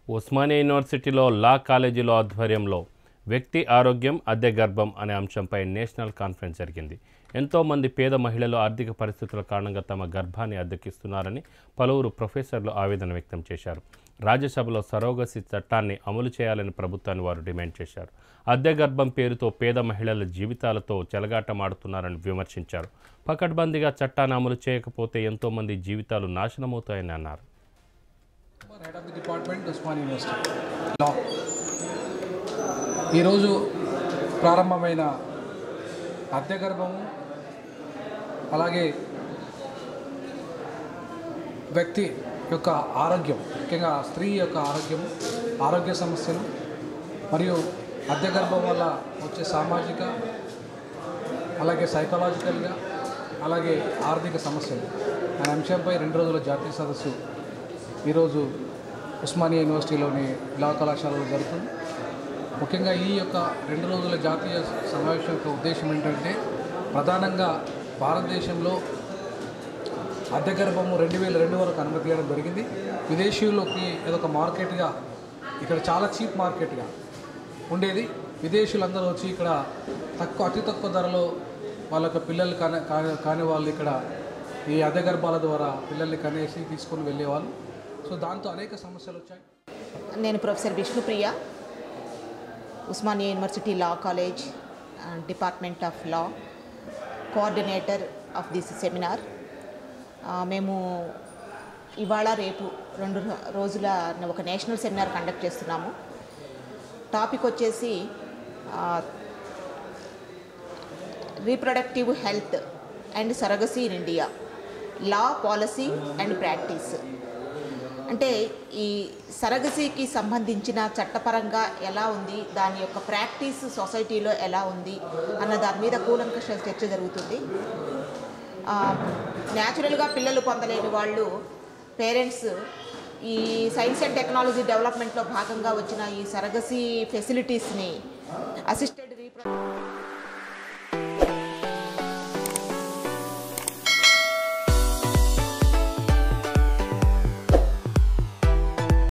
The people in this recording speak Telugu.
ఉస్మానియా యూనివర్సిటీలో లా కాలేజీలో ఆధ్వర్యంలో వ్యక్తి ఆరోగ్యం అద్దె గర్భం అనే అంశంపై నేషనల్ కాన్ఫరెన్స్ జరిగింది ఎంతోమంది పేద మహిళలు ఆర్థిక పరిస్థితుల కారణంగా తమ గర్భాన్ని అద్దెకిస్తున్నారని పలువురు ప్రొఫెసర్లు ఆవేదన వ్యక్తం చేశారు రాజ్యసభలో సరోగసి చట్టాన్ని అమలు చేయాలని ప్రభుత్వాన్ని వారు డిమాండ్ చేశారు అద్దె గర్భం పేరుతో పేద మహిళల జీవితాలతో చెలగాటమాడుతున్నారని విమర్శించారు పకడ్బందీగా చట్టాన్ని అమలు చేయకపోతే ఎంతోమంది జీవితాలు నాశనమవుతాయని అన్నారు head of the department Osman university law ఈరోజు ప్రారంభమైన అద్దె గర్భము అలాగే వ్యక్తి యొక్క ఆరోగ్యం ముఖ్యంగా స్త్రీ యొక్క ఆరోగ్యం ఆరోగ్య సమస్యలు మరియు అద్దె గర్భం వల్ల వచ్చే సామాజిక అలాగే సైకలాజికల్గా అలాగే ఆర్థిక సమస్యలు అనే అంశంపై రెండు రోజుల జాతీయ సదస్సు ఈరోజు ఉస్మానియా యూనివర్సిటీలోని లా కళాశాలలో జరుగుతుంది ముఖ్యంగా ఈ యొక్క రెండు రోజుల జాతీయ సమావేశం యొక్క ఉద్దేశం ఏంటంటే ప్రధానంగా భారతదేశంలో అద్దె గర్భము రెండు వేల రెండు వరకు అనుమతి ఇవ్వడం జరిగింది విదేశీయులకి ఇదొక మార్కెట్గా ఇక్కడ చాలా చీప్ మార్కెట్గా ఉండేది విదేశీయులందరూ వచ్చి ఇక్కడ తక్కువ అతి తక్కువ ధరలో వాళ్ళ యొక్క పిల్లలు కాని కాని- కాని వాళ్ళు ఇక్కడ ఈ అద్దె గర్భాల ద్వారా పిల్లల్ని కనేసి తీసుకొని వెళ్ళేవాళ్ళు సో దాంతో అనేక సమస్యలు వచ్చాయి నేను professor Vishnupriya Osmania university law college department of law coordinator of this seminar ఆ, మేము ఇవాళ రేపు రెండు రో- రోజుల ఒక నేషనల్ సెమినార్ కండక్ట్ చేస్తున్నాము టాపిక్ వచ్చేసి reproductive health and surrogacy in India law policy and practice అంటే ఈ సరగసీకి సంబంధించిన చట్టపరంగా ఎలా ఉంది దాని యొక్క ప్రాక్టీస్ సొసైటీలో ఎలా ఉంది అన్న దాని మీద కూలంకష చర్చ జరుగుతుంది న్యాచురల్గా పిల్లలు పొందలేని వాళ్ళు పేరెంట్స్ ఈ సైన్స్ అండ్ టెక్నాలజీ డెవలప్మెంట్లో భాగంగా వచ్చిన ఈ సరగసీ ఫెసిలిటీస్ని అసిస్టెడ్ రీప్రొ